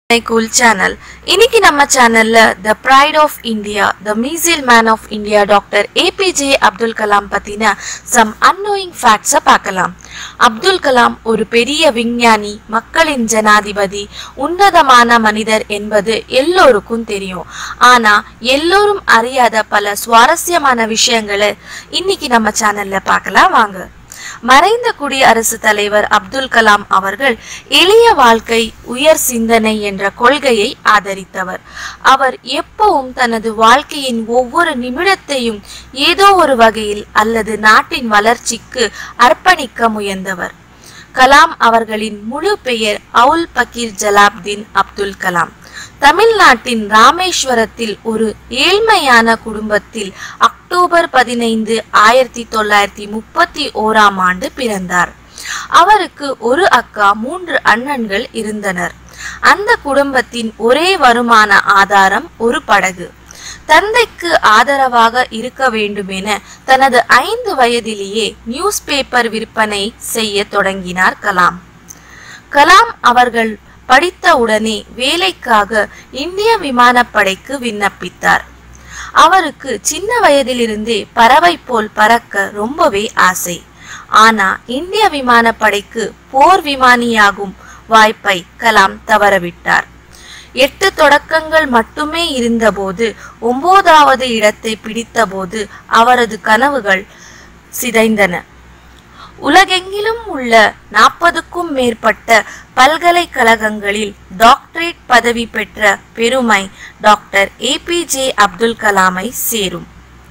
cool channel இன்னைக்கு நம்ம சேனல்ல the pride of India the missile man of India doctor APJ Abdul Kalam பத்தின some annoying ஃபேக்ட்ஸை பார்க்கலாம் அப்துல் கலாம் ஒரு பெரிய விஞ்ஞானி மக்களின் ஜனாதிபதி உன்னதமான மனிதர் என்பது எல்லோருக்கும் தெரியும் ஆனா எல்லோரும் அறியாத பல சுவாரஸ்யமான விஷயங்களை இன்னைக்கு நம்ம சேனல்ல பார்க்கலாம் வாங்க மறைந்த குடியரசு தலைவர் அப்துல் கலாம் அவர்கள் எளிய வாழ்க்கை உயர் சிந்தனை என்ற கொள்கையை ஆதரித்தவர் அவர் எப்பவும் தனது வாழ்க்கையின் ஒவ்வொரு நிமிடத்தையும் ஏதோ ஒரு வகையில் அல்லது நாட்டின் வளர்ச்சிக்கு அர்ப்பணிக்க முயன்றவர் கலாம் அவர்களின் முழு பெயர் அவுல் பக்கீர் ஜலாப்தீன் அப்துல் கலாம் தமிழ்நாட்டின் ராமேஸ்வரத்தில் ஒரு ஏழ்மையான குடும்பத்தில் அக்டோபர் பதினைந்து ஆயிரத்தி தொள்ளாயிரத்தி முப்பத்தி ஓராம் ஆண்டு பிறந்தார் அவருக்கு ஒரு அக்கா மூன்று அண்ணன்கள் இருந்தனர் அந்த குடும்பத்தின் ஒரே வருமான ஆதாரம் ஒரு படகு தந்தைக்கு ஆதரவாக இருக்க வேண்டுமென தனது ஐந்து வயதிலேயே நியூஸ் பேப்பர் விற்பனை செய்ய தொடங்கினார் கலாம் கலாம் அவர்கள் படித்தவுடனே வேலைக்காக இந்திய விமானப்படைக்கு விண்ணப்பித்தார் அவருக்கு சின்ன வயதிலிருந்தே பறவை போல் பறக்க ரொம்பவே ஆசை ஆனா இந்திய விமானப்படைக்கு போர் விமானியாகும் வாய்ப்பை கலாம் தவறவிட்டார் எட்டு தொடக்கங்கள் மட்டுமே இருந்தபோது ஒன்பதாவது இடத்தை பிடித்தபோது அவரது கனவுகள் சிதைந்தன உலகெங்கிலும் உள்ள நாற்பதுக்கும் மேற்பட்ட பல்கலைக்கழகங்களில் டாக்டரேட் பதவி பெற்ற பெருமை டாக்டர் ஏபிஜே அப்துல் கலாமை சேரும்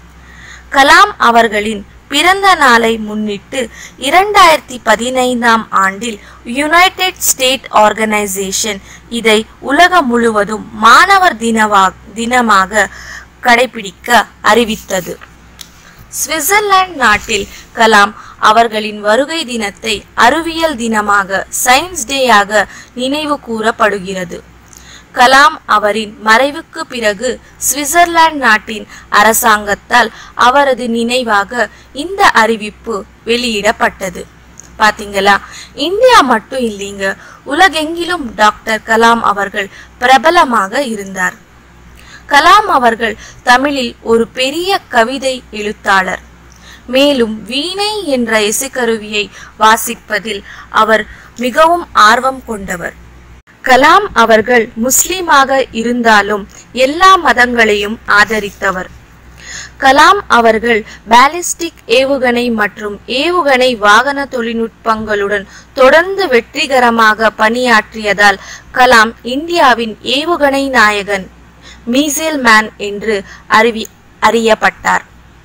கலாம் அவர்களின் பிறந்த நாளை முன்னிட்டு இரண்டாயிரத்தி பதினைந்தாம் ஆண்டில் யுனைடெட் ஸ்டேட் ஆர்கனைசேஷன் இதை உலகம் முழுவதும் மாணவர் தினவா தினமாக கடைபிடிக்க அறிவித்தது சுவிட்சர்லாந்து நாட்டில் கலாம் அவர்களின் வருகை தினத்தை அறிவியல் தினமாக சயின்ஸ் டேயாக நினைவு கூறப்படுகிறது கலாம் அவரின் மறைவுக்கு பிறகு சுவிட்சர்லாந்து நாட்டின் அரசாங்கத்தால் அவரது நினைவாக இந்த அறிவிப்பு வெளியிடப்பட்டது பாத்தீங்களா இந்தியா மட்டும் இல்லைங்க உலகெங்கிலும் டாக்டர் கலாம் அவர்கள் பிரபலமாக இருந்தார் கலாம் அவர்கள் தமிழில் ஒரு பெரிய கவிதை எழுத்தாளர் மேலும் வீணை என்ற இசைக்கருவியை வாசிப்பதில் அவர் மிகவும் ஆர்வம் கொண்டவர் கலாம் அவர்கள் முஸ்லிமாக இருந்தாலும் எல்லா மதங்களையும் ஆதரித்தவர் கலாம் அவர்கள் பாலிஸ்டிக் ஏவுகணை மற்றும் ஏவுகணை வாகன தொழில்நுட்பங்களுடன் தொடர்ந்து வெற்றிகரமாக பணியாற்றியதால் கலாம் இந்தியாவின் ஏவுகணை நாயகன் மீசேல் மேன் என்று அறிவி அறியப்பட்டார்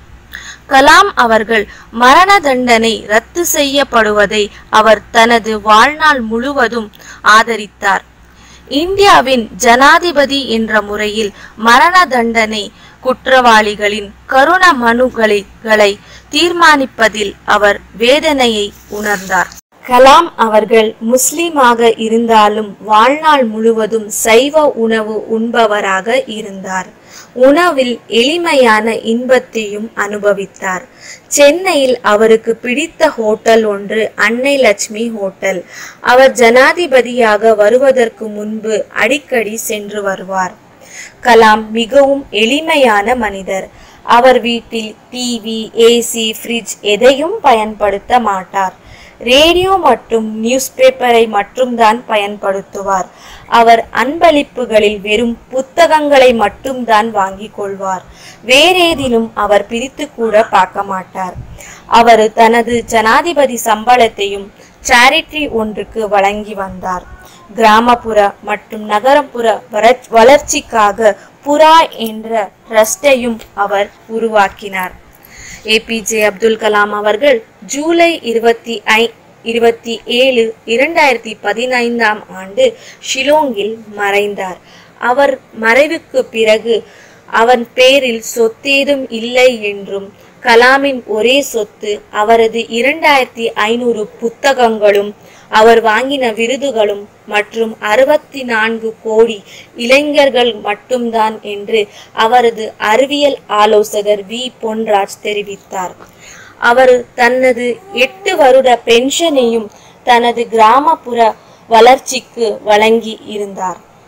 கலாம் அவர்கள் மரண தண்டனை ரத்து செய்யப்படுவதை அவர் தனது வாழ்நாள் முழுவதும் ஆதரித்தார் இந்தியாவின் ஜனாதிபதி என்ற முறையில் மரண தண்டனை குற்றவாளிகளின் கருண மனுகளை தீர்மானிப்பதில் அவர் வேதனையை உணர்ந்தார் கலாம் அவர்கள் முஸ்லிமாக இருந்தாலும் வாழ்நாள் முழுவதும் சைவ உணவு உண்பவராக இருந்தார் உணவில் எளிமையான இன்பத்தையும் அனுபவித்தார் சென்னையில் அவருக்கு பிடித்த ஹோட்டல் ஒன்று அன்னை லட்சுமி ஹோட்டல் அவர் ஜனாதிபதியாக வருவதற்கு முன்பு அடிக்கடி சென்று வருவார் கலாம் மிகவும் எளிமையான மனிதர் அவர் வீட்டில் டிவி ஏசி ஃப்ரிட்ஜ் எதையும் பயன்படுத்த மாட்டார் ரேடியோ மற்றும் நியூஸ் பேப்பரை மட்டும்தான் பயன்படுத்துவார் அவர் அன்பளிப்புகளில் வெறும் புத்தகங்களை மட்டும்தான் வாங்கிக் கொள்வார் வேறேதிலும் அவர் பிரித்து கூட பார்க்க மாட்டார் அவர் தனது ஜனாதிபதி சம்பளத்தையும் சேரிட்டி ஒன்றுக்கு வழங்கி வந்தார் கிராமப்புற மற்றும் நகரப்புற வளர்ச்சிக்காக புறா என்ற ட்ரஸ்டையும் அவர் உருவாக்கினார் ஏபிஜே அப்துல் கலாம் அவர்கள் ஜூலை இருபத்தி ஐ இருபத்தி ஏழு இரண்டாயிரத்தி பதினைந்தாம் ஆண்டு ஷிலோங்கில் மறைந்தார் அவர் மறைவுக்கு பிறகு அவன் பேரில் சொத்தேதும் இல்லை என்றும் கலாமின் ஒரே சொத்து அவரது இரண்டாயிரத்தி ஐநூறு புத்தகங்களும் அவர் வாங்கின விருதுகளும் மற்றும் அறுபத்தி நான்கு கோடி இளைஞர்கள் மட்டும்தான் என்று அவரது அறிவியல் ஆலோசகர் வி பொன்ராஜ் தெரிவித்தார் அவர் தனது எட்டு வருட பென்ஷனையும் தனது கிராமப்புற வளர்ச்சிக்கு வழங்கி இருந்தார்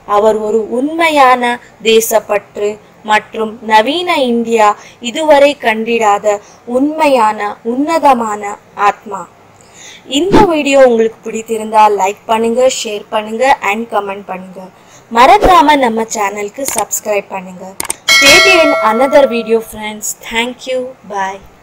அவர் ஒரு உண்மையான தேசப்பற்று மற்றும் நவீன இந்தியா இதுவரை கண்டிடாத உண்மையான உன்னதமான ஆத்மா இந்த வீடியோ உங்களுக்கு பிடித்திருந்தால் லைக் பண்ணுங்க ஷேர் பண்ணுங்க அண்ட் கமெண்ட் பண்ணுங்க மறக்காம நம்ம சேனலுக்கு சப்ஸ்கிரைப் பண்ணுங்க stay in another video friends thank you bye